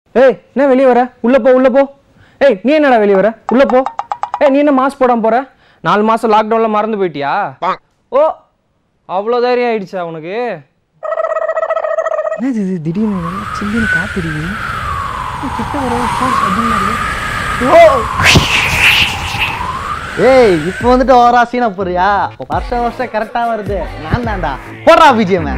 ஏய் என்ன வெளியே வர உள்ள போ உள்ள போ ஏய் நீ என்னடா வெளியே வர உள்ள போ ஏய் நீ என்ன மாஸ்க் போடாம போற நாலு மாசம் லாக்டவுன்ல மறந்து போயிட்டியா ஓ அவ்வளோ தைரியம் ஆயிடுச்சா உனக்கு என்னது இது திடீர்னு சில்லுன்னு காத்துடுது கிட்ட வர ஃபோர்ஸ் அதிகமாக இருக்கு ஓ ஏய் இப்போ வந்துட்டு ஓரா சீனா போறியா வருஷம் வருஷம் கரெக்டா வருது நான் தான்டா போடுறா பிஜிஎம்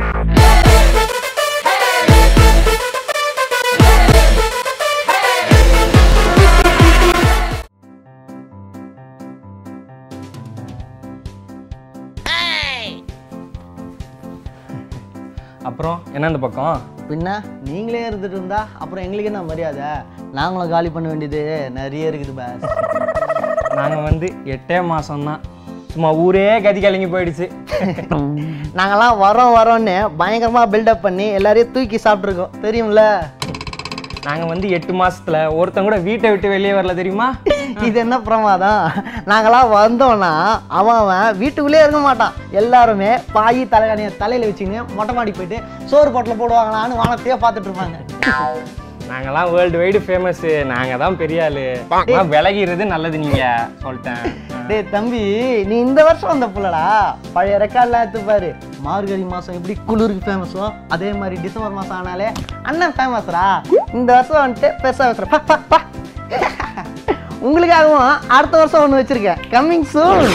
அப்புறம் என்ன இந்த பக்கம் பின்ன நீங்களே இருந்துட்டு இருந்தா அப்புறம் எங்களுக்கு என்ன மரியாதை நாங்களும் காலி பண்ண வேண்டியது நிறைய இருக்குது பாஸ் நாங்கள் வந்து எட்டே மாசம்தான் சும்மா ஊரே கதி கலங்கி போயிடுச்சு நாங்கெல்லாம் வரோம் வரோன்னு பயங்கரமா பில்டப் பண்ணி எல்லாரையும் தூக்கி சாப்பிட்ருக்கோம் தெரியும்ல நாங்கள் வந்து எட்டு மாசத்துல ஒருத்தன் கூட வீட்டை விட்டு வெளியே வரல தெரியுமா இது என்ன பிரமாதம் நாங்களாம் வந்தோம்னா அவன் அவன் வீட்டுக்குள்ளே இருக்க மாட்டான் எல்லாருமே பாய் தலைகாணியை தலையில வச்சுக்கின்னு மொட்டை மாடி போயிட்டு சோறு போட்டில் போடுவாங்களான்னு வானத்தையே பார்த்துட்டு இருப்பாங்க நாங்கெல்லாம் வேர்ல்டு வைடு ஃபேமஸ் நாங்கள் தான் பெரிய ஆளு ஆனா விலகிறது நல்லது நீங்க சொல்லிட்டேன் டேய் தம்பி நீ இந்த வருஷம் வந்த புள்ளடா பழைய ரெக்கார்ட்லாம் எடுத்து பாரு மார்கழி மாதம் எப்படி குளிருக்கு ஃபேமஸோ அதே மாதிரி டிசம்பர் மாதம் ஆனாலே அண்ணன் ஃபேமஸ்ரா இந்த வருஷம் வந்துட்டு பெருசாக பேசுகிறேன் பா பா பா உங்களுக்காகவும் அடுத்த வருஷம் ஒன்று வச்சிருக்கேன் கம்மிங் சூன்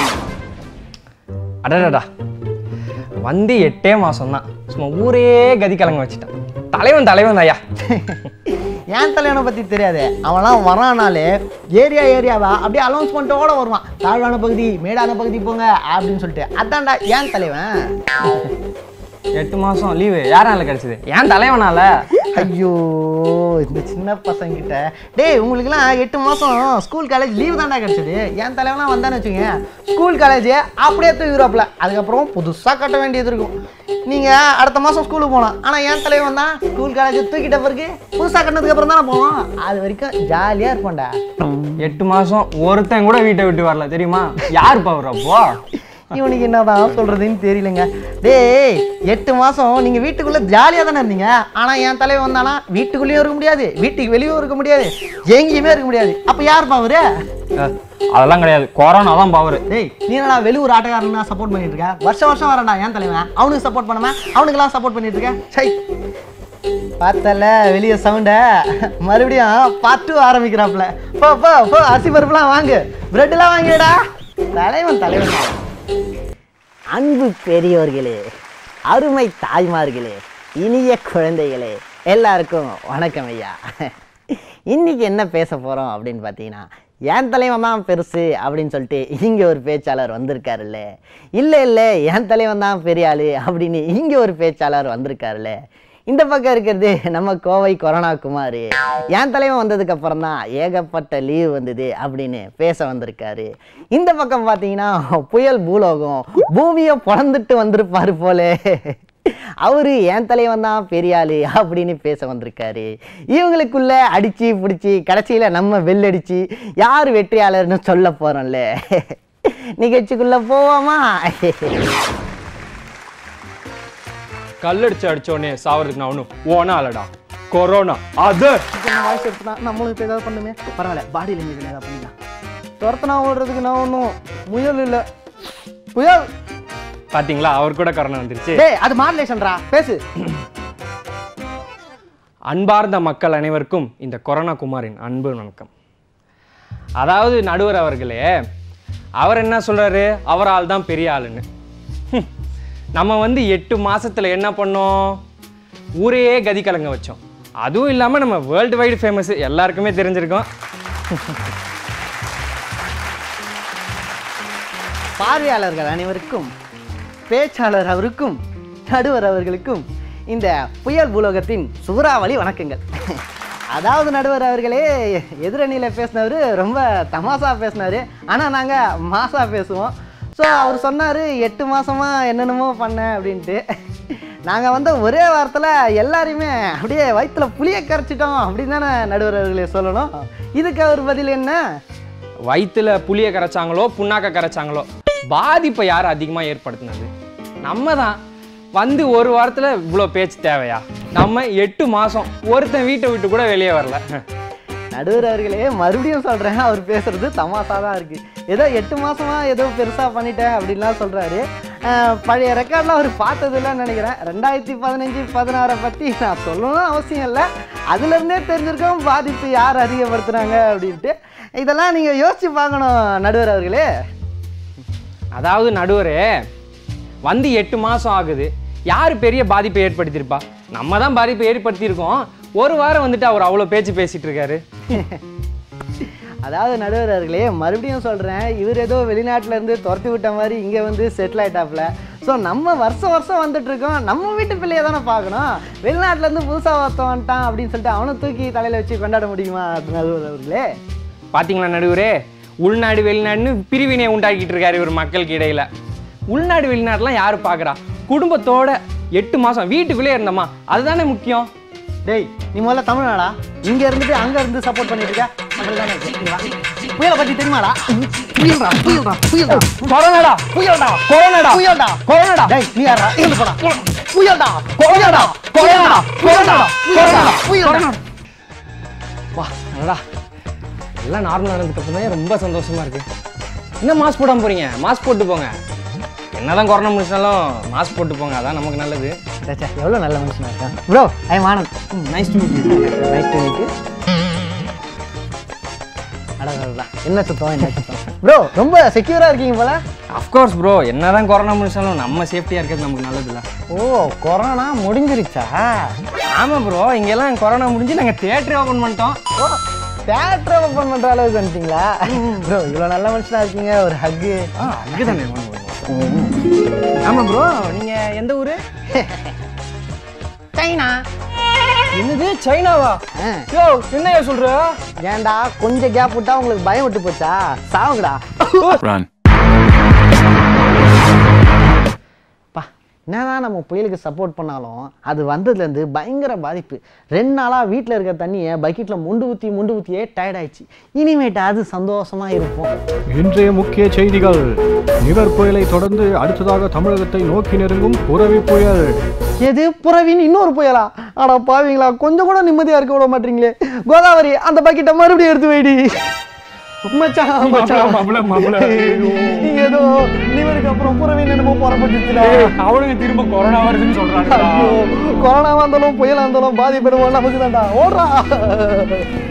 அடடடா வந்து எட்டே மாசம் தான் சும்மா ஊரே கதி கலங்க வச்சுட்டான் தலைவன் தலைவன் ஐயா ஏன் தலைவனை பற்றி தெரியாது அவன்லாம் வரானாலே ஏரியா ஏரியாவா அப்படியே அலௌன்ஸ் பண்ணிட்டோட வருவான் தாழ்வான பகுதி மேடான பகுதி போங்க அப்படின்னு சொல்லிட்டு அதான்டா ஏன் தலைவன் எட்டு மாசம் லீவு யாரால கிடைச்சது ஏன் தலைவனால ஐயோ இந்த சின்ன பசங்கிட்ட டேய் உங்களுக்குலாம் எட்டு மாதம் ஸ்கூல் காலேஜ் லீவ் தான்டா கிடச்சிது என் தலைவனா வந்தான்னு வச்சுங்க ஸ்கூல் காலேஜ் அப்படியே தூக்கிடுவாப்புல அதுக்கப்புறம் புதுசாக கட்ட வேண்டியது இருக்கும் நீங்கள் அடுத்த மாதம் ஸ்கூலுக்கு போகலாம் ஆனால் என் தலைவன் தான் ஸ்கூல் காலேஜ் தூக்கிட்ட பிறகு புதுசாக கட்டினதுக்கு அப்புறம் தானே போவோம் அது வரைக்கும் ஜாலியாக இருப்போம்டா எட்டு மாசம் ஒருத்தன் கூட வீட்டை விட்டு வரல தெரியுமா யார் பவர் அப்போ இவனுக்கு என்னதான் சொல்றதுன்னு தெரியலங்க டேய் எட்டு மாசம் நீங்க வீட்டுக்குள்ள ஜாலியா தானே இருந்தீங்க ஆனா என் தலைவன் வந்தானா வீட்டுக்குள்ளேயும் இருக்க முடியாது வீட்டுக்கு வெளியும் இருக்க முடியாது எங்கேயுமே இருக்க முடியாது அப்ப யார் பாவரு அஹ், அதெல்லாம் கிடையாது கொரோனா தான் பவர் டேய் நீ என்னடா வெளியூர் ஆட்டக்காரனா சப்போர்ட் பண்ணிட்டு இருக்க வருஷம் வருஷம் வரடா என் தலைவன் அவனுக்கு சப்போர்ட் பண்ணாம அவனுக்கெல்லாம் சப்போர்ட் பண்ணிட்டு இருக்க சை பார்த்தல வெளியே சவுண்ட மறுபடியும் பாட்டு ஆரம்பிக்கிறாப்புல போ போ போ அரிசி பருப்புலாம் வாங்கு பிரெட்லாம் வாங்கிடா தலைவன் தலைவன் தான். அன்பு பெரியோர்களே அருமை தாய்மார்களே இனிய குழந்தைகளே எல்லாருக்கும் வணக்கம் ஐயா இன்னைக்கு என்ன பேச போகிறோம் அப்படின்னு பார்த்தீங்கன்னா என் தலைவன் தான் பெருசு அப்படின்னு சொல்லிட்டு இங்கே ஒரு பேச்சாளர் வந்திருக்காருல்ல இல்லை இல்லை என் தலைவன் தான் பெரிய ஆளு அப்படின்னு இங்கே ஒரு பேச்சாளர் வந்திருக்காருல்ல இந்த பக்கம் இருக்கிறது நம்ம கோவை கொரோனா குமார் என் தலைவன் வந்ததுக்கு அப்புறம் தான் ஏகப்பட்ட லீவ் வந்தது அப்படின்னு பேச வந்திருக்காரு இந்த பக்கம் பார்த்தீங்கன்னா புயல் பூலோகம் பூமியை பொழந்துட்டு வந்திருப்பாரு போலே அவரு என் தலைவன் தான் பெரிய ஆளு அப்படின்னு பேச வந்திருக்காரு இவங்களுக்குள்ள அடிச்சு பிடிச்சி கடைசியில் நம்ம வெள்ளடிச்சு யார் வெற்றியாளர்னு சொல்ல போறோம்ல நிகழ்ச்சிக்குள்ள போவோமா கல்லடிச்சு அடிச்சோடனே சாவறதுக்கு நான் ஒன்றும் ஓனாலடா கொரோனா அது வாய்ஸ் எடுத்துனா நம்மளும் இப்போ ஏதாவது பண்ணுமே பரவாயில்ல பாடி லாங்குவேஜ் ஏதாவது பண்ணிக்கலாம் துரத்தனா ஓடுறதுக்கு நான் ஒன்றும் முயல் இல்லை புயல் பாத்தீங்களா அவர் கூட கொரோனா வந்துருச்சு டேய் அது மாடுலேஷன்டா பேசு அன்பார்ந்த மக்கள் அனைவருக்கும் இந்த கொரோனா குமாரின் அன்பு வணக்கம் அதாவது நடுவர் அவர்களே அவர் என்ன சொல்றாரு அவர் ஆள் தான் பெரிய ஆளுன்னு ஹம். நம்ம வந்து எட்டு மாசத்துல என்ன பண்ணோம் ஊரையே கதி கலங்க வச்சோம் அதுவும் இல்லாமல் நம்ம வேர்ல்டு வைடு ஃபேமஸ் எல்லாருக்குமே தெரிஞ்சிருக்கோம் பார்வையாளர்கள் அனைவருக்கும் பேச்சாளர் அவருக்கும் நடுவர் அவர்களுக்கும் இந்த புயல் பூலோகத்தின் சூறாவளி வணக்கங்கள் அதாவது நடுவர் அவர்களே எதிரணியில் பேசினவர் ரொம்ப தமாசா பேசினார் ஆனால் நாங்கள் மாசா பேசுவோம் ஸோ அவர் சொன்னார் எட்டு மாசமா என்னென்னமோ பண்ணேன் அப்படின்ட்டு நாங்கள் வந்து ஒரே வாரத்தில் எல்லாரையுமே அப்படியே வயிற்றுல புளியை கரைச்சிட்டோம் அப்படின்னு தானே நடுவர் அவர்களே சொல்லணும் இதுக்கு அவர் பதில் என்ன வயிற்றுல புளியை கரைச்சாங்களோ புண்ணாக்க கரைச்சாங்களோ பாதிப்பை யார் அதிகமாக ஏற்படுத்தினது நம்ம தான் வந்து ஒரு வாரத்தில் இவ்வளோ பேச்சு தேவையா நம்ம எட்டு மாதம் ஒருத்தன் வீட்டை விட்டு கூட வெளியே வரல நடுவர் அவர்களே மறுபடியும் சொல்கிறேன் அவர் பேசுறது தமாசா தான் இருக்குது ஏதோ எட்டு மாசமா ஏதோ பெருசாக பண்ணிட்டேன் அப்படின்லாம் சொல்கிறாரு பழைய ரெக்கார்ட்லாம் அவர் பார்த்ததில்லன்னு நினைக்கிறேன் ரெண்டாயிரத்தி பதினஞ்சு பதினாறை பற்றி நான் சொல்லணும் அவசியம் இல்லை அதுலேருந்தே தெரிஞ்சிருக்கோம் பாதிப்பு யார் அதிகப்படுத்துனாங்க அப்படின்ட்டு இதெல்லாம் நீங்கள் யோசிச்சு பார்க்கணும் நடுவர் அவர்களே அதாவது நடுவரே வந்து எட்டு மாதம் ஆகுது யார் பெரிய பாதிப்பை ஏற்படுத்தியிருப்பா நம்ம தான் பாதிப்பை ஏற்படுத்தியிருக்கோம் ஒரு வாரம் வந்துட்டு அவர் அவ்வளோ பேச்சு பேசிட்டு இருக்காரு அதாவது நடுவர் அவர்களே மறுபடியும் சொல்கிறேன் இவர் ஏதோ வெளிநாட்டுல இருந்து துரத்தி விட்ட மாதிரி இங்கே வந்து செட்டில் ஆயிட்டாப்ல ஸோ நம்ம வருஷம் வருஷம் வந்துட்டு இருக்கோம் நம்ம வீட்டு பிள்ளையை தானே பார்க்கணும் வெளிநாட்டுலேருந்து புதுசாக ஒருத்தன் வந்துட்டான் அப்படின்னு சொல்லிட்டு அவனை தூக்கி தலையில் வச்சு கொண்டாட முடியுமா நடுவர் அவர்களே பாத்தீங்களா நடுவரே உள்நாடு வெளிநாடுன்னு பிரிவினை உண்டாக்கிட்டு இருக்காரு இவர் மக்களுக்கு இடையில உள்நாடு வெளிநாடுலாம் யார் பார்க்குறா குடும்பத்தோட எட்டு மாதம் வீட்டுக்குள்ளே இருந்தோமா அதுதானே முக்கியம் டேய் நீ முதல்ல தமிழ்நாடா இங்கே இருந்துட்டு அங்கே இருந்து சப்போர்ட் பண்ணிட்டு இருக்க அப்படிதானே இருக்கு. இங்க வா. புயலை பற்றி தெரியுமாடா புயல்டா புயல்டா புயல்டா கொரோனாடா புயல்டா கொரோனாடா புயல்டா கொரோனாடா டேய் நீ யாரா இருந்து போடா புயல்டா கொரோனாடா கொரோனாடா கொரோனாடா கொரோனாடா புயல்டா வா என்னடா எல்லாம் நார்மல் ஆனதுக்கு அப்புறம் தான் ரொம்ப சந்தோஷமா இருக்கு என்ன மாஸ்க் போடாம போறீங்க மாஸ்க் போட்டு போங்க என்னதான் கொரோனா முடிச்சாலும் மாஸ்க் போட்டு போங்க அதான் நமக்கு நல்லது சச்சா எவ்வளோ நல்ல மனுஷனா இருக்கான் bro I Anand nice to meet nice to meet அடடா என்ன சுத்தம் என்ன சுத்தம் ப்ரோ ரொம்ப செக்யூரா இருக்கீங்க போல அஃப்கோர்ஸ் ப்ரோ என்னதான் கொரோனா முடிச்சாலும் நம்ம சேஃப்டியா இருக்கிறது நமக்கு நல்லதுல்ல ஓ கொரோனா முடிஞ்சிருச்சா ஆமா ப்ரோ இங்கெல்லாம் கொரோனா முடிஞ்சு நாங்க தியேட்டர் ஓபன் பண்ணிட்டோம் ஓ தேட்டர் ஓப்பன் பண்ற அளவுக்கு வந்துட்டீங்களா ப்ரோ இவ்வளோ நல்ல மனுஷனா இருக்கீங்க ஒரு ஹக்கு ஆ அங்கதானே ஆமா ப்ரோ நீங்க எந்த ஊரு சைனா என்னது சைனாவா ஆ. யோ என்னையா சொல்ற ஏன்டா கொஞ்சம் கேப் விட்டா உங்களுக்கு பயம் விட்டு போச்சா சாவுங்கடா Run. பா என்னதான் நம்ம புயலுக்கு சப்போர்ட் பண்ணாலும் அது வந்ததுலேருந்து பயங்கர பாதிப்பு ரெண்டு நாளாக வீட்டில் இருக்க தண்ணியை பக்கெட்டில் முண்டு ஊற்றி முண்டு ஊற்றியே டயர்ட் ஆயிடுச்சு இனிமேட்டு அது சந்தோஷமா இருப்போம் இன்றைய முக்கிய செய்திகள் நிவர் புயலை தொடர்ந்து அடுத்ததாக தமிழகத்தை நோக்கி நெருங்கும் புரவி புயல் எது புறவின்னு இன்னொரு புயலா ஆடா பாவீங்களா கொஞ்சம் கூட நிம்மதியாக இருக்க விட மாட்டீங்களே கோதாவரி அந்த பக்கெட்டை மறுபடியும் எடுத்து வைடி மச்சான் மச்சான் மாப்பிள, மாப்பிள. ஏதோ நிவருக்கு அப்புறம் புறவி என்னமோ புறப்பட்டுச்சுடா அவனுங்க திரும்ப கொரோனா வருதுன்னு சொல்றாங்க ஐயோ கொரோனா வந்தாலும் புயல் வந்தாலும் பாதிப்படுவோம் நமக்கு தான்டா ஓடுறா